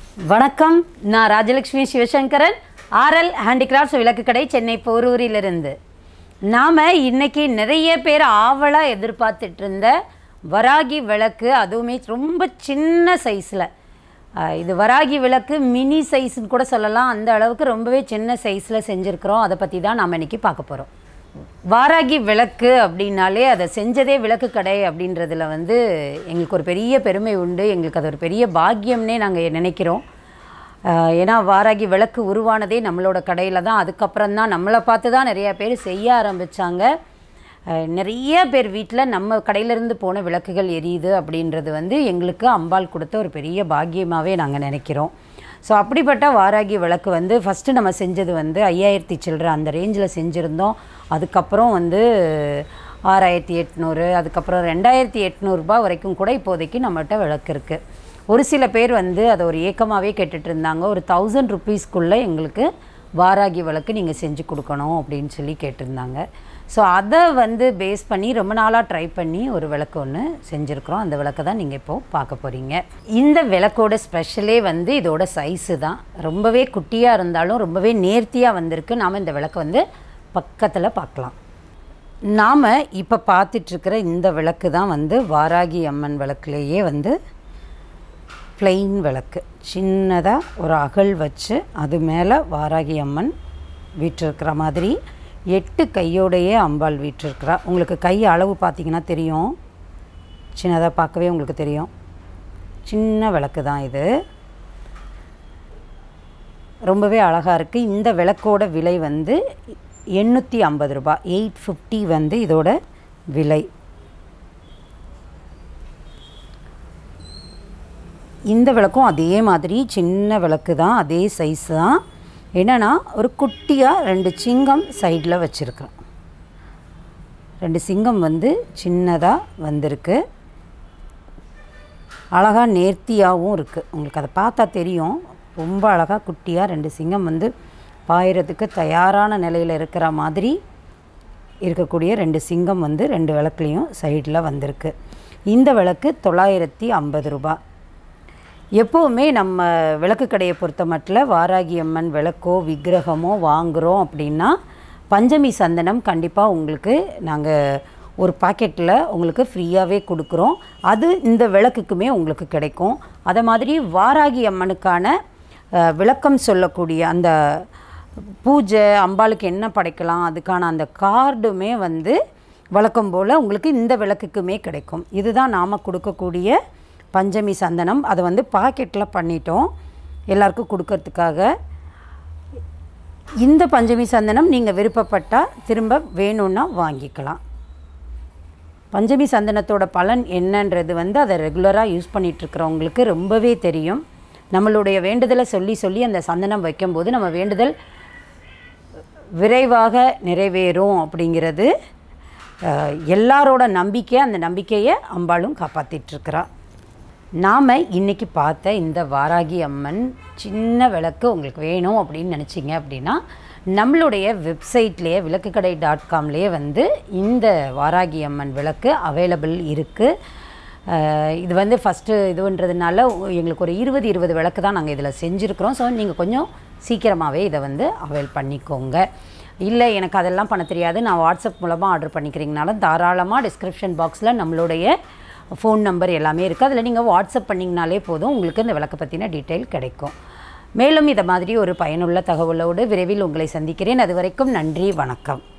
வணக்கம் நான் Rajalakshmi Sivasankaran RL handicrafts விளக்கு கடை சென்னை போரூரிலிருந்து நாம் இன்னைக்கு நிறைய பேர் ஆவலாக எதிர்பார்த்துட்டு இருந்த வராகி விளக்கு அதுவுமே ரொம்ப சின்ன சைஸில் இது வராகி விளக்கு மினி சைஸ்னு கூட சொல்லலாம் அந்த அளவுக்கு ரொம்பவே சின்ன சைஸில் செஞ்சுருக்கிறோம் அதை பற்றி தான் நாம் இன்னைக்கு பார்க்க போகிறோம் வாராகி விளக்கு அப்படின்னாலே அதை செஞ்சதே விளக்கு கடை அப்படின்றதுல வந்து எங்களுக்கு ஒரு பெரிய பெருமை உண்டு எங்களுக்கு அது ஒரு பெரிய பாக்கியம்னே நாங்கள் நினைக்கிறோம் ஆஹ் ஏன்னா வாராகி விளக்கு உருவானதே நம்மளோட கடையில் தான் அதுக்கப்புறம் தான் நம்மளை பார்த்து தான் நிறையா பேர் செய்ய ஆரம்பித்தாங்க நிறைய பேர் வீட்டில் நம்ம கடையிலேருந்து போன விளக்குகள் எரியுது அப்படின்றது வந்து எங்களுக்கு அம்பாள் கொடுத்த ஒரு பெரிய பாக்கியமாகவே நாங்கள் நினைக்கிறோம் ஸோ அப்படிப்பட்ட வாராகி விளக்கு வந்து ஃபஸ்ட்டு நம்ம செஞ்சது வந்து ஐயாயிரத்தி சில்லற அந்த ரேஞ்சில் செஞ்சுருந்தோம் அதுக்கப்புறம் வந்து ஆறாயிரத்தி எட்நூறு அதுக்கப்புறம் ரெண்டாயிரத்தி எட்நூறுபா வரைக்கும் கூட இப்போதைக்கு நம்மகிட்ட விளக்கு இருக்குது ஒரு சில பேர் வந்து அதை ஒரு ஏக்கமாகவே கேட்டுட்டு இருந்தாங்க ஒரு தௌசண்ட் ருப்பீஸ்க்குள்ளே எங்களுக்கு வாராகி விளக்கு நீங்கள் செஞ்சு கொடுக்கணும் அப்படின்னு சொல்லி கேட்டிருந்தாங்க ஸோ அதை வந்து பேஸ் பண்ணி ரொம்ப நாளாக ட்ரை பண்ணி ஒரு விளக்கு ஒன்று செஞ்சுருக்குறோம் அந்த விளக்கை தான் நீங்கள் இப்போது பார்க்க போகிறீங்க இந்த விளக்கோட ஸ்பெஷலே வந்து இதோட சைஸு தான் ரொம்பவே குட்டியாக இருந்தாலும் ரொம்பவே நேர்த்தியாக வந்திருக்கு நாம் இந்த விளக்கை வந்து பக்கத்தில் பார்க்கலாம் நாம் இப்போ பார்த்துட்ருக்கிற இந்த விளக்கு தான் வந்து வாராகி அம்மன் விளக்குலேயே வந்து plain விளக்கு சின்னதாக ஒரு அகல் வச்சு அது மேலே வாராகி அம்மன் வீற்றிருக்கிற மாதிரி எட்டு கையோடையே அம்பாள் வீற்றிருக்கிறா உங்களுக்கு கை அளவு பார்த்தீங்கன்னா தெரியும் சின்னதாக பார்க்கவே உங்களுக்கு தெரியும் சின்ன விளக்கு தான் இது ரொம்பவே அழகாக இருக்குது இந்த விளக்கோட விலை வந்து எண்ணூற்றி ஐம்பது ரூபாய் எயிட் ஃபிஃப்டி வந்து இதோட விலை இந்த விளக்கும் அதே மாதிரி சின்ன விளக்கு தான் அதே சைஸ் தான் என்னென்னா ஒரு குட்டியாக ரெண்டு சிங்கம் சைடில் வச்சுருக்குறேன் ரெண்டு சிங்கம் வந்து சின்னதாக வந்திருக்கு அழகாக நேர்த்தியாகவும் இருக்குது உங்களுக்கு அதை பார்த்தா தெரியும் ரொம்ப அழகாக குட்டியாக ரெண்டு சிங்கம் வந்து பாயறதுக்கு தயாரான நிலையில் இருக்கிற மாதிரி இருக்கக்கூடிய ரெண்டு சிங்கம் வந்து ரெண்டு விளக்குலேயும் சைடில் வந்திருக்கு இந்த விளக்கு தொள்ளாயிரத்தி ஐம்பது ரூபாய் எப்போவுமே நம்ம விளக்கு கடையை பொறுத்த மட்டும் வாராகி அம்மன் விளக்கோ விக்கிரகமோ வாங்குகிறோம் அப்படின்னா பஞ்சமி சந்தனம் கண்டிப்பாக உங்களுக்கு நாங்கள் ஒரு பாக்கெட்டில் உங்களுக்கு ஃப்ரீயாகவே கொடுக்குறோம் அது இந்த விளக்குக்குமே உங்களுக்கு கிடைக்கும் அதை மாதிரி வாராகி அம்மனுக்கான அஹ், விளக்கம் சொல்லக்கூடிய அந்த பூஜை அம்பாளுக்கு என்ன படைக்கலாம் அதுக்கான அந்த கார்டுமே வந்து வழக்கம் போல் உங்களுக்கு இந்த விளக்குக்குமே கிடைக்கும் இதுதான் நாம் கொடுக்கக்கூடிய பஞ்சமி சந்தனம் அதை வந்து பாக்கெட்டில் பண்ணிட்டோம் எல்லாருக்கும் கொடுக்கறதுக்காக இந்த பஞ்சமி சந்தனம் நீங்கள் விருப்பப்பட்டால் திரும்ப வேணும்னா வாங்கிக்கலாம் பஞ்சமி சந்தனத்தோட பலன் என்னன்றது வந்து அதை ரெகுலராக யூஸ் பண்ணிகிட்ருக்கிறவங்களுக்கு ரொம்பவே தெரியும் நம்மளுடைய வேண்டுதலை சொல்லி சொல்லி அந்த சந்தனம் வைக்கும்போது நம்ம வேண்டுதல் விரைவாக நிறைவேறும் அப்படிங்கிறது அஹ், எல்லாரோட நம்பிக்கை அந்த நம்பிக்கையை அம்பாளும் காப்பாற்றிட்டுருக்கிறா நாம் இன்றைக்கி பார்த்த இந்த வாராகி அம்மன் சின்ன விளக்கு உங்களுக்கு வேணும் அப்படின்னு நினச்சிங்க அப்படின்னா நம்மளுடைய வெப்சைட்லேயே விளக்குக்கடை டாட் காம்லேயே வந்து இந்த வாராகி அம்மன் விளக்கு அவைலபிள் இருக்குது இது வந்து ஃபஸ்ட்டு இதுன்றதுனால எங்களுக்கு ஒரு இருபது இருபது விளக்கு தான் நாங்கள் இதில் செஞ்சுருக்கிறோம் ஸோ நீங்கள் கொஞ்சம் சீக்கிரமாகவே இதை வந்து அவைல் பண்ணிக்கோங்க இல்லை எனக்கு அதெல்லாம் பண்ண தெரியாது நான் வாட்ஸ்அப் மூலமாக ஆர்டர் பண்ணிக்கிறீங்கனாலும் தாராளமாக டிஸ்கிரிப்ஷன் பாக்ஸில் நம்மளுடைய ஃபோன் நம்பர் எல்லாமே இருக்குது அதில் நீங்கள் வாட்ஸ்அப் பண்ணிங்கனாலே போதும் உங்களுக்கு இந்த விளக்கை பற்றின டீட்டெயில் கிடைக்கும் மேலும் இதை மாதிரி ஒரு பயனுள்ள தகவலோடு விரைவில் உங்களை சந்திக்கிறேன் அது வரைக்கும் நன்றி வணக்கம்